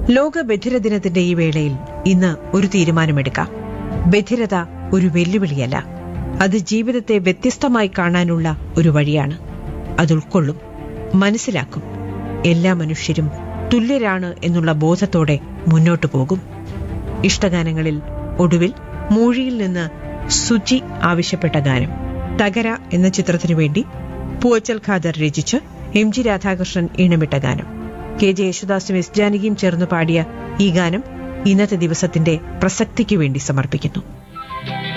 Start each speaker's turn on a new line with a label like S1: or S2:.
S1: ലോക ബധിര ദിനത്തിന്റെ ഈ വേളയിൽ ഇന്ന് ഒരു തീരുമാനമെടുക്കാം ബധിരത ഒരു വെല്ലുവിളിയല്ല അത് ജീവിതത്തെ വ്യത്യസ്തമായി കാണാനുള്ള ഒരു വഴിയാണ് അത് ഉൾക്കൊള്ളും മനസ്സിലാക്കും എല്ലാ മനുഷ്യരും തുല്യരാണ് എന്നുള്ള ബോധത്തോടെ മുന്നോട്ടു പോകും ഇഷ്ടഗാനങ്ങളിൽ ഒടുവിൽ മൂഴിയിൽ നിന്ന് സുചി ആവശ്യപ്പെട്ട ഗാനം തകര എന്ന ചിത്രത്തിനു വേണ്ടി പൂവച്ചൽ ഖാദർ രചിച്ച് എം ജി രാധാകൃഷ്ണൻ ഈണമിട്ട ഗാനം കെ ജെ യേശുദാസും എസ് ജാനകിയും ചേർന്ന് പാടിയ ഈ ഗാനം ഇന്നത്തെ ദിവസത്തിന്റെ പ്രസക്തിക്ക് വേണ്ടി സമർപ്പിക്കുന്നു